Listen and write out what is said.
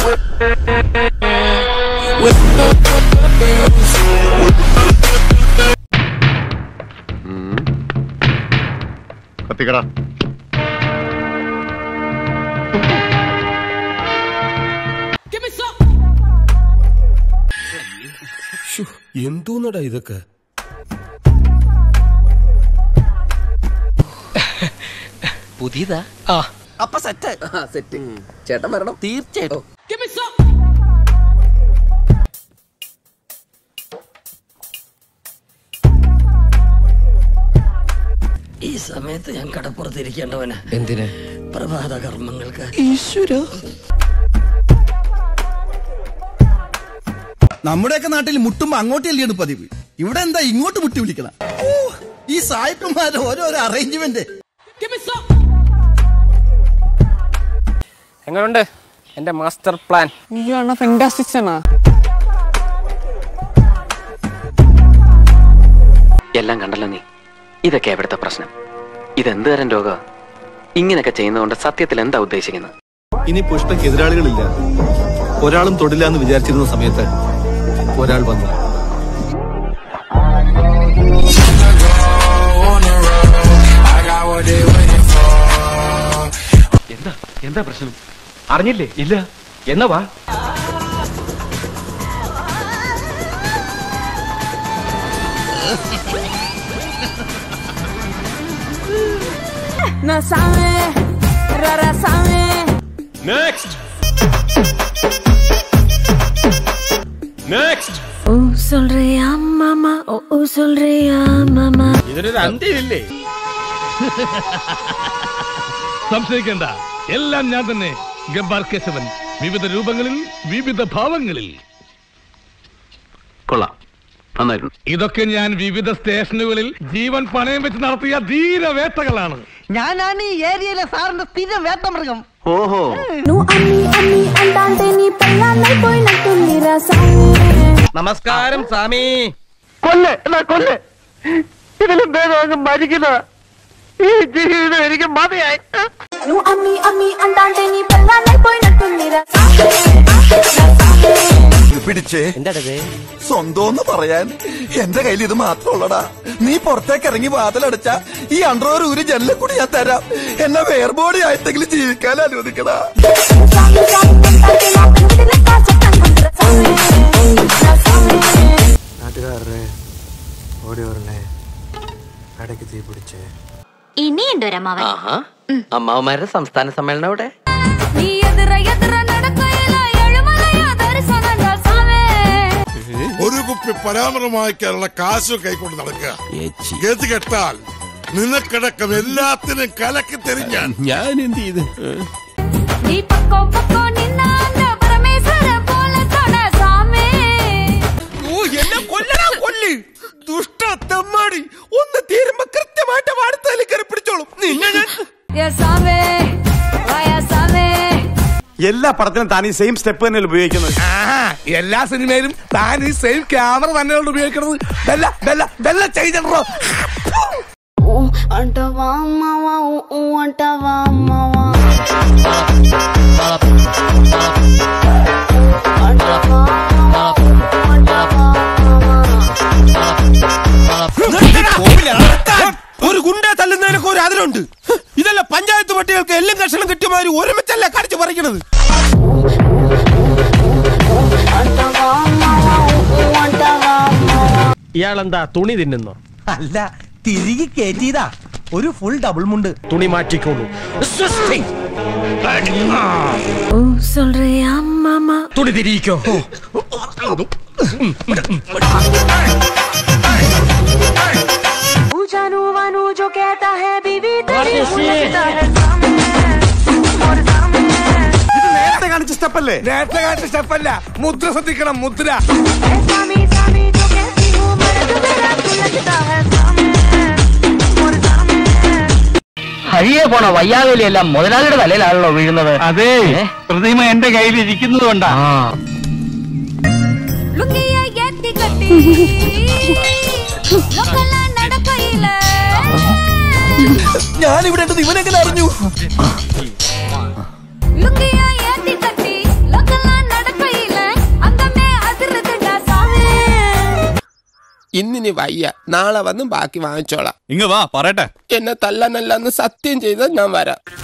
കത്തിക്കടാ എന്തോന്നടാ ഇതൊക്കെ പുതിയതാ അപ്പൊ set set ചേട്ടൻ വരണം തീർച്ചയായിട്ടും ഈ സമയത്ത് ഞാൻ കടപ്പുറത്തിരിക്കേണ്ടവന് എന്തിന് പ്രഭാത കർമ്മങ്ങൾക്ക് ഈശ്വര നമ്മുടെയൊക്കെ നാട്ടിൽ മുട്ടുമ്പോ അങ്ങോട്ട് ചെല്ലിയാണ് പതിവ് ഇവിടെ എന്താ ഇങ്ങോട്ട് മുട്ടി വിളിക്കണം ഓ, ഈ സായിപ്പന്മാരുടെ ഓരോരോ അറേഞ്ച്മെന്റ് എങ്ങനെയുണ്ട് എന്റെ മാസ്റ്റർ പ്ലാൻ എല്ലാം കണ്ടല്ലോ നീ ഇതൊക്കെ എവിടുത്തെ പ്രശ്നം ഇതെന്ത് തരം രോഗ ഇങ്ങനെയൊക്കെ ചെയ്യുന്നതുകൊണ്ട് സത്യത്തിൽ എന്താ ഉദ്ദേശിക്കുന്നത് ഇനി പുഷ്പയ്ക്ക് എതിരാളികളില്ല ഒരാളും തൊടില്ല എന്ന് വിചാരിച്ചിരുന്ന സമയത്ത് ഒരാൾ വന്നു എന്താ എന്താ പ്രശ്നം അറിഞ്ഞില്ലേ ഇല്ല എന്നാ വാ No sabe, rara sabe. Oh, sonríe mamá, oh, oh, sonríe mamá. ഇതിനൊരു അന്ത്യമില്ലേ സംശയിക്കേണ്ട എല്ലാം ഞാൻ തന്നെ ഗബ്ബാർ കേശവൻ വിവിധ രൂപങ്ങളിൽ വിവിധ ഭാവങ്ങളിൽ കൊള്ളാം നന്നായിരുന്നു ഇതൊക്കെ ഞാൻ വിവിധ സ്റ്റേഷനുകളിൽ ജീവൻ പണയം വെച്ച് നടത്തിയ ധീരവേട്ടകളാണ് ഞാനാണ് ഈ ഏരിയയിലെ സാറിന്റെ സ്ഥിരം വേട്ടമൃഗം ഓഹോ No, ami, ami, andante ni pelana y boy na tulira sabe. നമസ്കാരം സ്വാമി കൊല്ല് എന്നാ കൊല്ല് ഇതിലും ഭേദം അങ്ങ് മരിക്കുന്ന ഈ ജീവിതം എനിക്ക് മതിയായി No, ami, ami, andante ni pelana y boy na tulira sabe. പിടിച്ചേ സ്വന്തം പറയാൻ എന്റെ കയ്യിൽ ഇത് മാത്രമുള്ളടാ നീ പുറത്തേക്ക് ഇറങ്ങി വാതിലടച്ച ഈ അണ്ടർവർ ഊരി ജനലിൽ കൂടി ഞാൻ തരാം എന്നെ വേർബോഡി ആയിട്ടെങ്കിലും ജീവിക്കാൻ അനുവദിക്കടാ Sabe, sabe, andante la gente le pasa tan contra sabe. Na sabe. നാട്ടുകാരുടെ ഓടി വരണേ ഇടയ്ക്ക് തീ പിടിച്ചേ ഇനിയുണ്ട് ഒരമ്മാവൻ ആഹാ അമ്മാവന്മാരുടെ സംസ്ഥാന സമ്മേളനം അവിടെ നീ എതിര എതിര നടക്കയില്ല എഴുമലയാ ദർശനം സാവേ ഒരു കുപ്പി പരാമരം വാങ്ങിക്കാനുള്ള കാശ് കൈക്കൊണ്ട് നടക്കുക ഗതി കെട്ടാൽ നിനക്കിടക്കം എല്ലാത്തിനും കലക്കി തെരിഞ്ഞാൻ ഞാൻ എന്ത് ചെയ്ത് നീ പക്കോ പക്കോ നിന്നാണ്ട് പരമേശ്വര പോലെ തൊട സാമേ ഓ എന്നെ കൊല്ലടാ കൊല്ല് ദുഷ്ട തെമ്മാടി ഒന്ന് തീരുമ്പോ കൃത്യമായിട്ട് വാടുത്താലും കയറി പിടിച്ചോളും നിന്നെ ഞാൻ യ സാമേ വയ സാമേ എല്ലാ പടത്തിനും താൻ ഈ സെയിം സ്റ്റെപ്പ് തന്നെയല്ലേ ഉപയോഗിക്കുന്നത് എല്ലാ സിനിമയിലും താൻ ഈ സെയിം ക്യാമറ തന്നെയാണ് ഉപയോഗിക്കുന്നത് ബെല്ല ബെല്ല ബെല്ല ചെയ്തോ ఊ అంటవా అమ్మవా ఊ అంటవా అమ్మవా అంటవా అమ్మవా, ఊ అంటవా అమ్మవా. ഒരു ഗുണ്ട തല്ലുന്നതിനൊക്കെ ഒരു അതിലുണ്ട് ഇതല്ല പഞ്ചായത്ത് പട്ടികൾക്ക് എല്ലാം കഷണം കിട്ടിയമാതിരി ഒരുമിച്ചല്ല കടിച്ചു പറിക്കണത് అంటవా అమ్మవా ఊ అంటవా అమ్మవా ഇയാളെന്താ തുണി തിന്നുന്നോ അല്ല തിരികെ കയറ്റിയതാ ഒരു ഫുൾ ഡബിൾ മുണ്ട് തുണി മാറ്റിക്കോളൂ ఊ சொல்றியா மாமா തുണി തിരിയിക്കോ जानू वानू जो कहता है बीवी तेरी वो लगता है सामने और सामने നേരത്തെ കാണിച്ച സ്റ്റെപ്പ് അല്ലേ നേരത്തെ കാണിച്ച സ്റ്റെപ്പല്ല മുദ്ര ശ്രദ്ധിക്കണം മുദ്ര ऐ सामी सामी जो कहती हूँ मर्द मेरा तो लगता है सामने और सामने ഹഴിയെ പോണ വയ്യാവേലിയെല്ലാം മുതലാളിയുടെ തലയിലാണല്ലോ വീഴുന്നത് അതെ പ്രതിമ എന്റെ കയ്യിൽ ഇരിക്കുന്നത് കൊണ്ടാ ലുങ്കിയ എത്തി കട്ടി ലോക്കല നടക്കയില്ല ഞാൻ ഇവിടെ ഉണ്ടെന്ന് ഇവനെങ്ങനെ അറിഞ്ഞു ലുങ്കിയ എത്തി കട്ടി ലോക്കല ഇന്നിനി വയ്യ നാളെ വന്ന് ബാക്കി വാങ്ങിച്ചോളാം ഇങ്ങ വാ പറയട്ടെ എന്നെ തല്ലാനല്ലെന്ന് സത്യം ചെയ്താൽ ഞാൻ വരാം